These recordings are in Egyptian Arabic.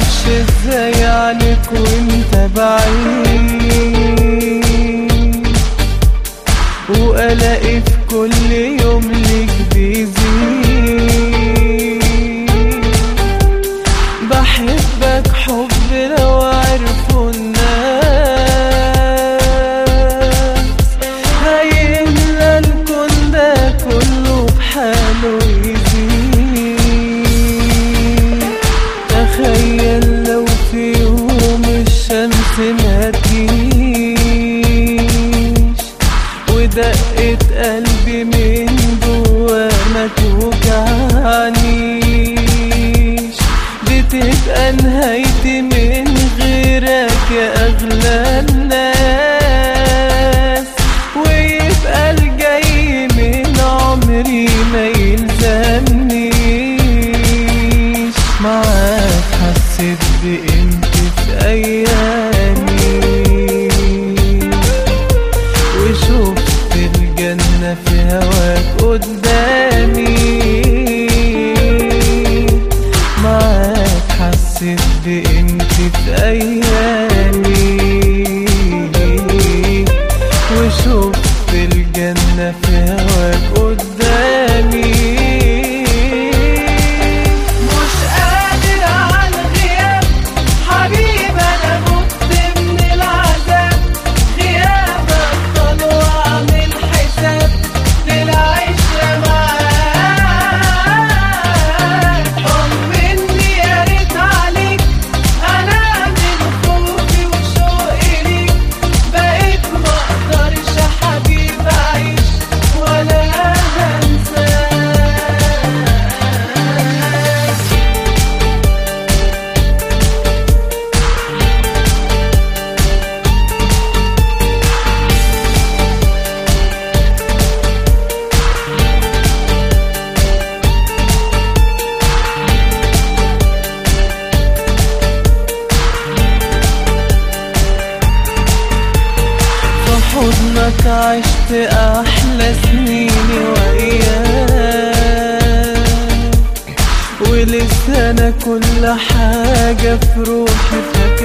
معرفش ازاي عنك وانت بعيد وقلقي في كل يوم ليك بيزيد بحبك حب لو عرفوا الناس هيملى الكون ده كله بحاله يزيد تخيل لو في يوم الشمس ما تجيش ودقة قلبي من جوا ما توجعنيش بتبقى نهايتي من غيرك يا أغلى الناس ويبقى الجاي من عمري ما يلزمنيش معاك حسيت بقيمتي في أيامي وشفت الجنة في هواك قدامي معاك حسيت بقيمتي في أيامي وشفت الجنة في هواك قدامي مش قادر على الغياب حبيب انا مت من العذاب غيابك طلع واعمل حساب للعيشة معاك طمني يا ريت عليك انا من خوفي وشوقي ليك بقيت ما اقدرش يا حبيب اعيش ولا هنساك في حضنك عشت أحلى سنيني وإياك ولسه أنا كل حاجة في روحي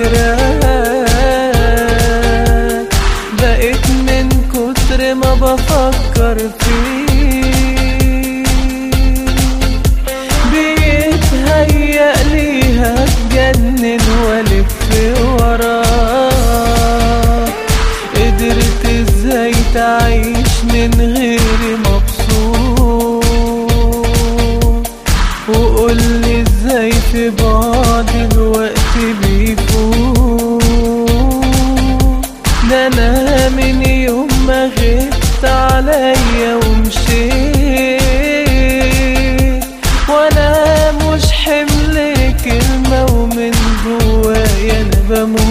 فاكراك بقيت من كتر ما بفكر فيك بيتهيألي هتجنن والف وراك قدرت ازاي تعيش من غيري مبسوط وقولي ازاي في بعض الوقت بيفوت ده انا من يوم ما غبت عليا ومشيت وانا مش حمل كلمة ومن جوايا انا بموت